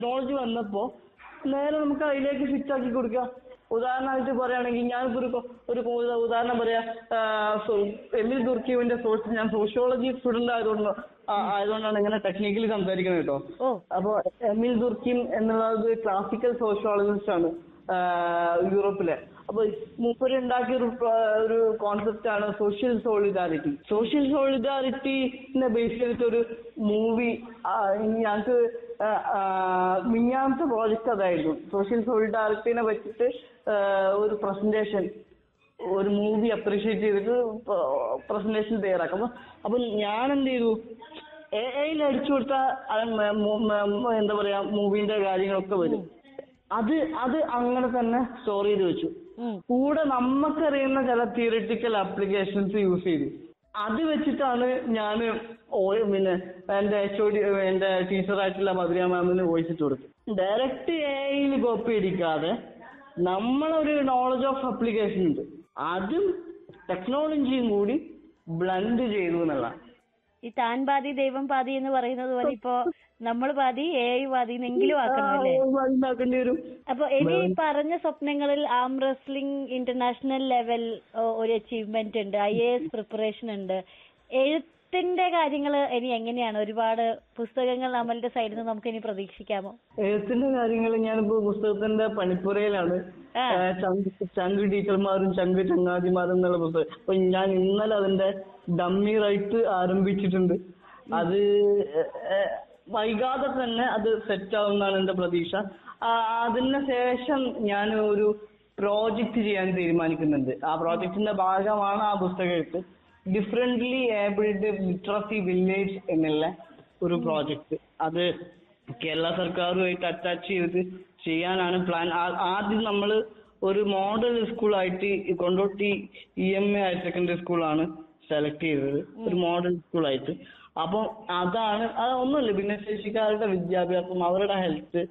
Technology വന്നപ്പോ നേരെ നമുക്ക് അതിലേക്ക് ഫിറ്റ് ആക്കി കൊടുക്കാം ഉദാഹരണമായിട്ട് പറയുകയാണെങ്കിൽ ഞാനിപ്പോ ഒരു കൊ- ഒരു ഉദാ- ഉദാഹരണം പറയാ ആഹ് സോ- എമിൽ ദുർക്കിവിന്റെ സോഴ്സ് ഞാൻ സോഷ്യോളജി സ്റ്റുഡന്റ് ആയതുകൊണ്ട് ആ- ആയതുകൊണ്ടാണ് ഇങ്ങനെ ടെക്നിക്കലി സംസാരിക്കുന്നത് കേട്ടോ ഓ അപ്പോ എമിൽ ദുർക്കിം എന്നുള്ളത് ക്ലാസിക്കൽ സോഷ്യോളജിസ്റ്റ് ആണ് ആഹ് യൂറോപ്പിലെ അപ്പൊ മൂപ്പര് ഉണ്ടാക്കിയ ഒരു പ്ര- ഒരു കോൺസെപ്റ്റ് ആണ് സോഷ്യൽ സോളിഡാരിറ്റി സോഷ്യൽ സോളിഡാരിറ്റിനെ ബേസ് ചെയ്തിട്ട് ഒരു മൂവി ഞങ്ങൾക്ക് മിഞ്ഞാമത്തെ പ്രോജക്റ്റ് അതായിരുന്നു സോഷ്യൽ സോളിഡാരിറ്റിനെ പറ്റിയിട്ട് ആഹ് ഒരു പ്രസന്റേഷൻ ഒരു മൂവി അപ്രീഷിയേറ്റ് ചെയ്തിട്ട് പ്രസന്റേഷൻ തയ്യാറാക്കും അപ്പൊ അപ്പൊ ഞാൻ എന്ത് ചെയ്തു എ ഐയിൽ അടിച്ചു കൊടുത്താൽ അത് മ- മു- മ- എന്താ പറയാ മൂവിന്റെ കാര്യങ്ങളൊക്കെ വരും അത് അത് അങ്ങനെ തന്നെ സ്റ്റോർ ചെയ്ത് വെച്ചു ഉം. കൂടെ നമുക്കറിയുന്ന ചില തിയറിറ്റിക്കൽ ആപ്ലിക്കേഷൻസ് യൂസ് ചെയ്തു അത് വെച്ചിട്ടാണ് ഞാൻ പിന്നെ എന്റെ എച്ച് ഒ ഡി എന്റെ ടീച്ചറായിട്ടുള്ള മധുര മാമിന് വോയിസ് ഇട്ട് കൊടുത്തു ഡയറക്റ്റ് എ ഐയിൽ കോപ്പി അടിക്കാതെ നമ്മളൊരു നോളജ് ഓഫ് ആപ്ലിക്കേഷൻ ഉണ്ട് അതും ടെക്നോളജിയും കൂടി ബ്ലൻഡ് ചെയ്തു എന്നുള്ളതാണ് ഈ താൻ പാതി ദൈവം പാതി എന്ന് പറയുന്നത് പോലെ ഇപ്പോ നമ്മൾ പാതി എ ഐ പാതി എന്നെങ്കിലും ആക്കണം അല്ലേ ഉണ്ടാക്കേണ്ടി വരും അപ്പൊ ഇനി പറഞ്ഞ സ്വപ്നങ്ങളിൽ ആം റെസ്ലിംഗ് ഇന്റർനാഷണൽ ലെവൽ ഒരു അച്ചീവ്മെന്റ് ഉണ്ട് ഐ എ എസ് പ്രിപ്പറേഷൻ ഉണ്ട് എഴുത്തിന്റെ കാര്യങ്ങൾ ഇനി എങ്ങനെയാണ് ഒരുപാട് പുസ്തകങ്ങൾ നമ്മളുടെ സൈഡിൽ നിന്ന് നമുക്ക് ഇനി പ്രതീക്ഷിക്കാമോ എഴുത്തിന്റെ കാര്യങ്ങൾ ഞാനിപ്പോ പുസ്തകത്തിന്റെ പണിപ്പുരയിലാണ് ആ. ഏഹ് ചങ്ക് ചങ്ക് ടീച്ചർമാരും ചങ്ക് ചങ്ങാതിമാരും എന്നുള്ള പുസ്തകം അപ്പൊ ഞാൻ ഇന്നലെ അതിന്റെ ഡമ്മി റൈറ്റ് ആരംഭിച്ചിട്ടുണ്ട് അത് ഏഹ് വൈകാതെ തന്നെ അത് സെറ്റ് ആവുമെന്നാണ് എന്റെ പ്രതീക്ഷ ആ, അതിന് ശേഷം ഞാൻ ഒരു പ്രോജക്റ്റ് ചെയ്യാൻ തീരുമാനിക്കുന്നുണ്ട് ആ പ്രോജക്റ്റിന്റെ ഭാഗമാണ് ആ പുസ്തകം എഴുത്ത് ഡിഫറെന്റ്ലി ഏബിൾഡ് ലിറ്ററസി വില്ലേജ് എന്നുള്ള ഒരു പ്രോജക്റ്റ് അത് കേരള സർക്കാരുമായിട്ട് അറ്റാച്ച് ചെയ്ത് ചെയ്യാനാണ് പ്ലാൻ ആദ്യം നമ്മൾ ഒരു മോഡൽ സ്കൂളായിട്ട് ഈ Kondotty E M A higher secondary സ്കൂളാണ് സെലക്ട് ചെയ്തത് ഒരു മോഡൽ സ്കൂളായിട്ട് അപ്പം അതാണ് അത് ഒന്നുമില്ല ഭിന്നശേഷിക്കാരുടെ വിദ്യാഭ്യാസം അവരുടെ ഹെൽത്ത്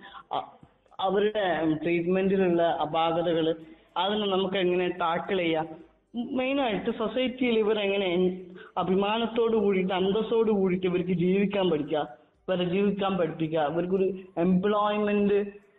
അവരുടെ ട്രീറ്റ്മെന്റിലുള്ള അപാകതകൾ അതിനെ നമുക്ക് എങ്ങനെ ടാക്കിൾ ചെയ്യാം മെയിനായിട്ട് സൊസൈറ്റിയിൽ ഇവരെങ്ങനെ അഭിമാനത്തോട് കൂടിയിട്ട് അന്തസ്സോട് കൂടിയിട്ട് ഇവർക്ക് ജീവിക്കാൻ പഠിക്കുക ഇവരെ ജീവിക്കാൻ പഠിപ്പിക്കുക ഇവർക്കൊരു എംപ്ലോയ്മെന്റ്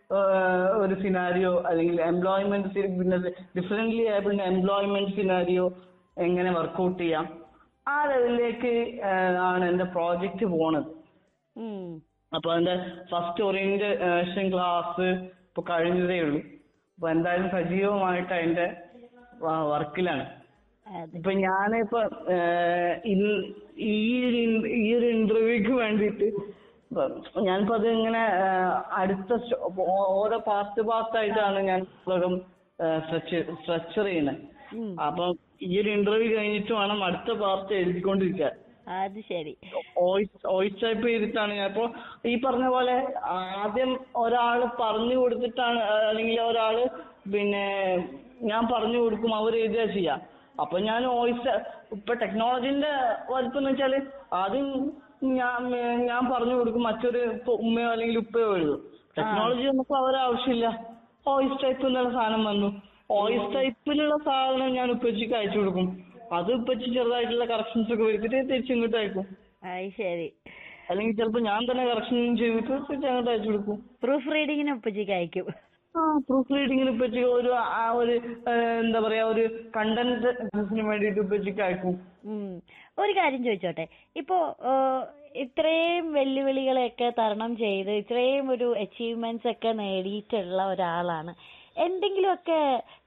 ഒരു സിനാരിയോ അല്ലെങ്കിൽ എംപ്ലോയ്മെന്റ് പിന്നെ ഡിഫറെന്റ്ലി ഏബിൾഡ് എംപ്ലോയ്മെന്റ് സിനാരിയോ എങ്ങനെ വർക്കൗട്ട് ചെയ്യാം ആ ലെവലിലേക്ക് ആണ് എന്റെ പ്രോജക്റ്റ് പോണത് ഉം. അപ്പൊ അതിന്റെ ഫസ്റ്റ് ഓറിയന്റേഷൻ ക്ലാസ് ഇപ്പൊ കഴിഞ്ഞതേ ഉള്ളൂ അപ്പൊ എന്തായാലും സജീവമായിട്ട് അതിന്റെ വർക്കിലാണ് അതെ ഇപ്പൊ ഞാനിപ്പോ ഏഹ്, ഇൽ- ഈ ഒരു ഇൻ- ഈ ഒരു ഇന്റർവ്യൂക്ക് വേണ്ടിയിട്ട് ഇപ്പൊ ഞാനിപ്പോ അത് ഇങ്ങനെ ഏഹ്, അടുത്ത സ്റ്റ- ഓ- ഓരോ പാർട്ട് പാർട്ട് ആയിട്ടാണ് ഞാൻ പുസ്തകം സ്ട്രക്ചർ ചെയ്യുന്നത് ഉം. അപ്പൊ ഈ ഒരു ഇന്റർവ്യൂ കഴിഞ്ഞിട്ട് വേണം അടുത്ത പാർട്ട് എഴുതിക്കൊണ്ടിരിക്കാൻ അത് ശരി വോയിസ് വോയിസ് ടൈപ്പ് ചെയ്തിട്ടാണ് ഞാൻ ഇപ്പൊ ഈ പറഞ്ഞ പോലെ ആദ്യം ഒരാള് പറഞ്ഞു കൊടുത്തിട്ടാണ് ആ, അല്ലെങ്കിൽ ഒരാള് പിന്നെ ഞാൻ പറഞ്ഞു കൊടുക്കും അവർ എഴുതുക ചെയ്യാ അപ്പൊ ഞാൻ വോയിസ് ഇപ്പൊ ടെക്നോളജിന്റെ വലുപ്പം എന്ന് വെച്ചാല് ആദ്യം ഞാൻ ഞാൻ പറഞ്ഞു കൊടുക്കും മറ്റൊരു ഇപ്പൊ ഉമ്മയോ അല്ലെങ്കിൽ ഉപ്പയോ എഴുതും ടെക്നോളജി നമുക്ക് അവരെ ആവശ്യമില്ല വോയിസ് ടൈപ്പ് എന്നുള്ള സാധനം വന്നു വോയിസ് ടൈപ്പിലുള്ള സാധനം ഞാൻ ഉപ്പച്ചിക്ക് അയച്ചു കൊടുക്കും അത് ഉപ്പച്ചി ചെറുതായിട്ടുള്ള കറക്ഷൻസ് ഒക്കെ വരുത്തിട്ട് തിരിച്ചിങ്ങോട്ട് അയക്കും അത് ശരി അല്ലെങ്കിൽ ചിലപ്പോ ഞാൻ തന്നെ കറക്ഷൻ ചെയ്തിട്ട് തിരിച്ച് അങ്ങോട്ട് അയച്ചു കൊടുക്കും പ്രൂഫ് റീഡിങ്ങിന് ഉപ്പച്ചിക്ക് അയക്കും ആ പ്രൂഫ് റീഡിങ്ങിന് ഉപ്പച്ചി ഒരു ആ ഒരു ഏഹ്, എന്താ പറയാ ഒരു കണ്ടന്റ് വേണ്ടിയിട്ട് ഉപ്പച്ചിക്ക് അയക്കും ഉം. ഒരു കാര്യം ചോദിച്ചോട്ടെ ഇപ്പോ ഏഹ്, ഇത്രയും വെല്ലുവിളികളെയൊക്കെ തരണം ചെയ്ത് ഇത്രയും ഒരു അച്ചീവ്മെന്റ്സ് ഒക്കെ നേടിയിട്ടുള്ള ഒരാളാണ് എന്തെങ്കിലുമൊക്കെ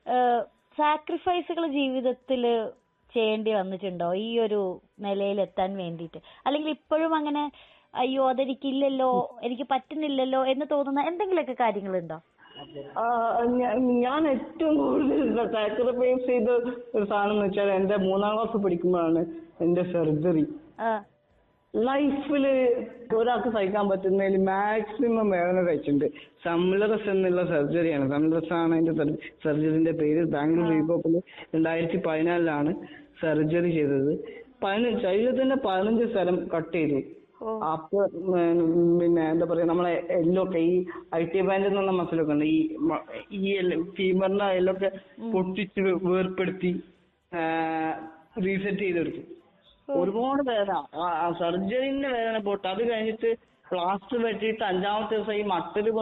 സാക്രിഫൈസുകൾ ജീവിതത്തിൽ ചെയ്യേണ്ടി വന്നിട്ടുണ്ടോ ഈ ഒരു നിലയിലെത്താൻ വേണ്ടിയിട്ട് അല്ലെങ്കിൽ ഇപ്പോഴും അങ്ങനെ അയ്യോ അതെനിക്കില്ലല്ലോ എനിക്ക് പറ്റുന്നില്ലല്ലോ എന്ന് തോന്നുന്ന എന്തെങ്കിലുമൊക്കെ കാര്യങ്ങളുണ്ടോ ആ, ഞാ- ഞാൻ ഏറ്റവും കൂടുതൽ സാക്രിഫൈസ് ചെയ്ത ഒരു സാധനം എന്ന് വെച്ചാൽ എന്റെ മൂന്നാം ക്ലാസ് പഠിക്കുമ്പോഴാണ് എന്റെ സർജറി ആ ലൈഫില് ഒരാൾക്ക് സഹിക്കാൻ പറ്റുന്നതിൽ മാക്സിമം വേദന കഴിച്ചിട്ടുണ്ട് സംലറസ് എന്നുള്ള സർജറിയാണ് സംലറസ് ആണ് അതിന്റെ സർജറിന്റെ പേര് ബാംഗ്ലൂർ റീപോപ്പിൽ രണ്ടായിരത്തി പതിനാലിലാണ് സർജറി ചെയ്തത് പതിനഞ്ച് ശരീരത്തിന്റെ പതിനഞ്ച് സ്ഥലം കട്ട് ചെയ്തു ഓ അപ്പൊ ഉം, പിന്നെ എന്താ പറയാ നമ്മളെ എല്ലൊക്കെ ഈ ഐ ടി ബാൻഡ് എന്നുള്ള മസിലൊക്കെ ഉണ്ട് ഈ മ- ഈ ഫീമറിന്റെ എല്ലൊക്കെ പൊട്ടിച്ച് വേർപ്പെടുത്തി റീസെറ്റ് ചെയ്തെടുത്തു ഒരുപാട് വേദന സർജറിന്റെ വേദന പോട്ടെ അത് കഴിഞ്ഞിട്ട് പ്ലാസ്റ്റർ വെട്ടിയിട്ട് അഞ്ചാമത്തെ ദിവസം ഈ മട്ടല്